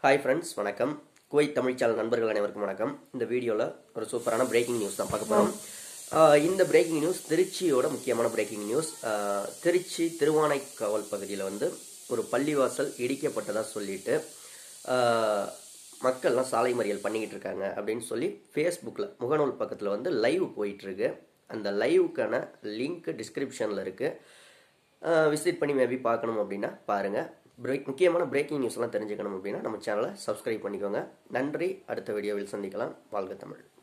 hi friends வணக்கம் Kuwait Tamil channel நண்பர்கள் அனைவருக்கும் வணக்கம் இந்த வீடியோவில் ஒரு சூப்பரான பிரேக்கிங் நியூஸ் தான் பார்க்க போகிறோம் இந்த பிரேக்கிங் நியூஸ் திருச்சியோட முக்கியமான பிரேக்கிங் நியூஸ் ஆஹ், திருச்சி திருவானைக்காவல் பகுதியில் வந்து ஒரு பள்ளிவாசல் இடிக்கப்பட்டதாக சொல்லிட்டு ஆஹ், மக்கள்லாம் சாலை மறியல் பண்ணிக்கிட்டு இருக்காங்க அப்படின்னு சொல்லி ஃபேஸ்புக்கில் முகநூல் பக்கத்தில் வந்து லைவ் போயிட்டுருக்கு அந்த லைவுக்கான லிங்க் டிஸ்கிரிப்ஷனில் இருக்குது விசிட் பண்ணி மேபி பார்க்கணும் அப்படின்னா பாருங்கள் பிரேக் முக்கியமான பிரேக்கிங் நியூஸ்லாம் தெரிஞ்சுக்கணும் அப்படின்னா நம்ம சேனலை சப்ஸ்கிரைப் பண்ணிக்கோங்க நன்றி அடுத்த வீடியோவில் சந்திக்கலாம் வாழ்க தமிழ்